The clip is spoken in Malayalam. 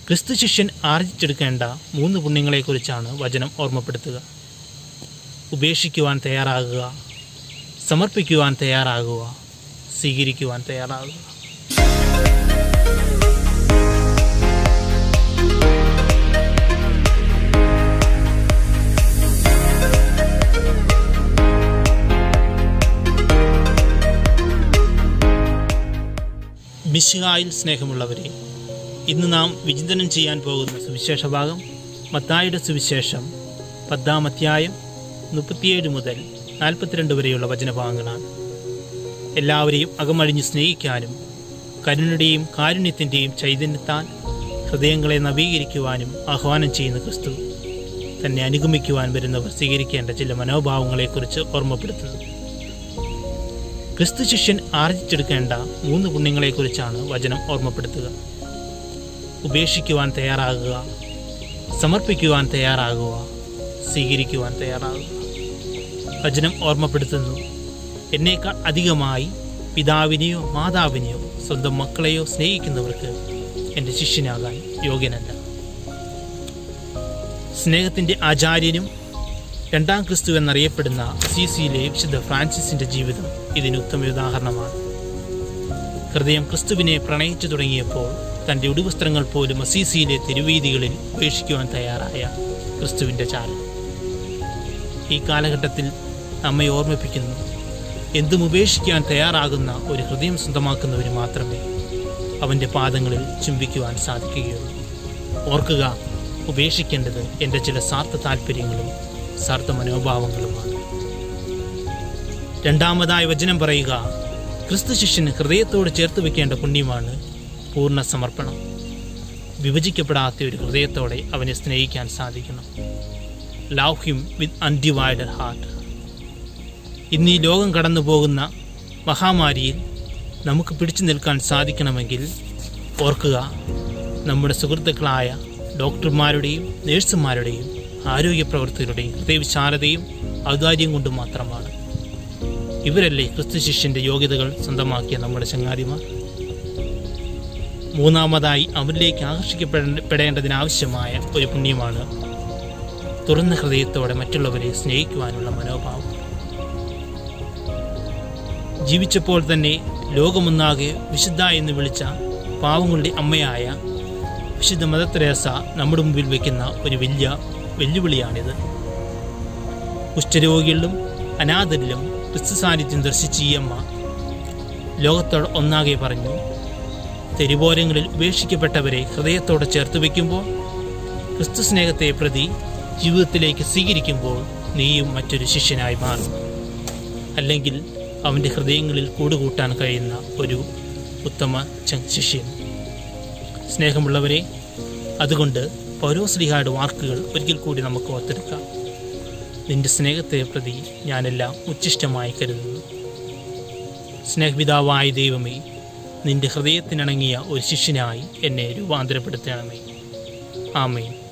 ക്രിസ്തു ശിഷ്യൻ ആർജിച്ചെടുക്കേണ്ട മൂന്ന് പുണ്യങ്ങളെക്കുറിച്ചാണ് വചനം ഓർമ്മപ്പെടുത്തുക ഉപേക്ഷിക്കുവാൻ തയ്യാറാകുക സമർപ്പിക്കുവാൻ തയ്യാറാകുക സ്വീകരിക്കുവാൻ തയ്യാറാകുക മിശിഹായിൽ സ്നേഹമുള്ളവരെ ഇന്ന് നാം വിചിന്തനം ചെയ്യാൻ പോകുന്ന സുവിശേഷ ഭാഗം മത്തായുടെ സുവിശേഷം പത്താം അധ്യായം മുപ്പത്തിയേഴ് മുതൽ നാൽപ്പത്തിരണ്ട് വരെയുള്ള വചനഭാഗങ്ങളാണ് എല്ലാവരെയും അകമഴിഞ്ഞ് സ്നേഹിക്കാനും കരുണയുടെയും കാരുണ്യത്തിൻ്റെയും ചൈതന്യത്താൽ ഹൃദയങ്ങളെ നവീകരിക്കുവാനും ആഹ്വാനം ചെയ്യുന്ന ക്രിസ്തു തന്നെ അനുഗമിക്കുവാൻ വരുന്നവർ സ്വീകരിക്കേണ്ട ചില മനോഭാവങ്ങളെക്കുറിച്ച് ഓർമ്മപ്പെടുത്തുന്നു ക്രിസ്തു ശിഷ്യൻ ആർജിച്ചെടുക്കേണ്ട മൂന്ന് പുണ്യങ്ങളെക്കുറിച്ചാണ് വചനം ഓർമ്മപ്പെടുത്തുക ഉപേക്ഷിക്കുവാൻ തയ്യാറാകുക സമർപ്പിക്കുവാൻ തയ്യാറാകുക സ്വീകരിക്കുവാൻ തയ്യാറാകുക വചനം ഓർമ്മപ്പെടുത്തുന്നു എന്നേക്കാൾ അധികമായി പിതാവിനെയോ മാതാവിനെയോ സ്വന്തം മക്കളെയോ സ്നേഹിക്കുന്നവർക്ക് എൻ്റെ ശിഷ്യനാകാൻ യോഗ്യനല്ല സ്നേഹത്തിൻ്റെ ആചാര്യനും രണ്ടാം ക്രിസ്തു എന്നറിയപ്പെടുന്ന അസീസിയിലെ വിശുദ്ധ ഫ്രാൻസിസിന്റെ ജീവിതം ഇതിന് ഉത്തമ ഉദാഹരണമാണ് ഹൃദയം ക്രിസ്തുവിനെ പ്രണയിച്ചു തുടങ്ങിയപ്പോൾ തൻ്റെ ഉടുവസ്ത്രങ്ങൾ പോലും അസീസിയിലെ തെരുവീതികളിൽ ഉപേക്ഷിക്കുവാൻ തയ്യാറായ ക്രിസ്തുവിൻ്റെ ചാലം ഈ കാലഘട്ടത്തിൽ നമ്മെ ഓർമ്മിപ്പിക്കുന്നു എന്തും ഉപേക്ഷിക്കാൻ തയ്യാറാകുന്ന ഒരു ഹൃദയം സ്വന്തമാക്കുന്നവന് മാത്രമേ അവൻ്റെ പാദങ്ങളിൽ ചുംബിക്കുവാൻ സാധിക്കുകയുള്ളൂ ഓർക്കുക ഉപേക്ഷിക്കേണ്ടത് എൻ്റെ ചില സ്വാർത്ഥ താല്പര്യങ്ങളും സ്വാർത്ഥ മനോഭാവങ്ങളുമാണ് രണ്ടാമതായി വചനം പറയുക ക്രിസ്തു ശിഷ്യന് ഹൃദയത്തോട് ചേർത്ത് വെക്കേണ്ട പുണ്യമാണ് പൂർണ്ണ സമർപ്പണം വിഭജിക്കപ്പെടാത്ത ഒരു ഹൃദയത്തോടെ അവനെ സ്നേഹിക്കാൻ സാധിക്കണം love him with undivided heart ഇന്ന് ഈ ലോകം കടന്നു പോകുന്ന മഹാമാരിയിൽ നമുക്ക് പിടിച്ചു നിൽക്കാൻ സാധിക്കണമെങ്കിൽ ഓർക്കുക നമ്മുടെ സുഹൃത്തുക്കളായ ഡോക്ടർമാരുടെയും നേഴ്സുമാരുടെയും ആരോഗ്യ പ്രവർത്തകരുടെയും ഹൃദയവിശാലതയും ഔദാര്യം കൊണ്ട് മാത്രമാണ് ഇവരല്ലേ ക്രിസ്തു ശിഷ്യന്റെ യോഗ്യതകൾ സ്വന്തമാക്കിയ നമ്മുടെ ചങ്ങാതിമാർ മൂന്നാമതായി അവരിലേക്ക് ആകർഷിക്കപ്പെടേണ്ടതിനാവശ്യമായ ഒരു പുണ്യമാണ് തുറന്ന ഹൃദയത്തോടെ മറ്റുള്ളവരെ സ്നേഹിക്കുവാനുള്ള മനോഭാവം ജീവിച്ചപ്പോൾ തന്നെ ലോകമൊന്നാകെ വിശുദ്ധ എന്ന് വിളിച്ച പാവങ്ങളുടെ അമ്മയായ വിശുദ്ധ മദർ തെരേസ നമ്മുടെ മുമ്പിൽ വയ്ക്കുന്ന ഒരു വലിയ വെല്ലുവിളിയാണിത് കുഷ്ഠരോഗികളിലും അനാഥരിലും ക്രിസ്തു സാന്നിധ്യം ദർശിച്ച ഈ അമ്മ ലോകത്തോട് ഒന്നാകെ പറഞ്ഞു തെരുവോരങ്ങളിൽ ഉപേക്ഷിക്കപ്പെട്ടവരെ ഹൃദയത്തോടെ ചേർത്ത് വയ്ക്കുമ്പോൾ ക്രിസ്തു സ്നേഹത്തെ പ്രതി ജീവിതത്തിലേക്ക് സ്വീകരിക്കുമ്പോൾ നീയും മറ്റൊരു ശിഷ്യനായി മാറും അല്ലെങ്കിൽ അവൻ്റെ ഹൃദയങ്ങളിൽ കൂടുകൂട്ടാൻ കഴിയുന്ന ഒരു ഉത്തമ ച- ശിഷ്യൻ സ്നേഹമുള്ളവരെ അതുകൊണ്ട് പൗരോസ്ലിഹായുടെ വാക്കുകൾ ഒരിക്കൽ കൂടി നമുക്ക് ഓർത്തെടുക്കാം നിന്റെ സ്നേഹത്തെ പ്രതി ഞാനെല്ലാം ഉച്ഛിഷ്ടമായി കരുതുന്നു സ്നേഹപിതാവായ ദൈവമേ നിന്റെ ഹൃദയത്തിനിണങ്ങിയ ഒരു ശിഷ്യനായി എന്നെ രൂപാന്തരപ്പെടുത്തണമേ ആമേൻ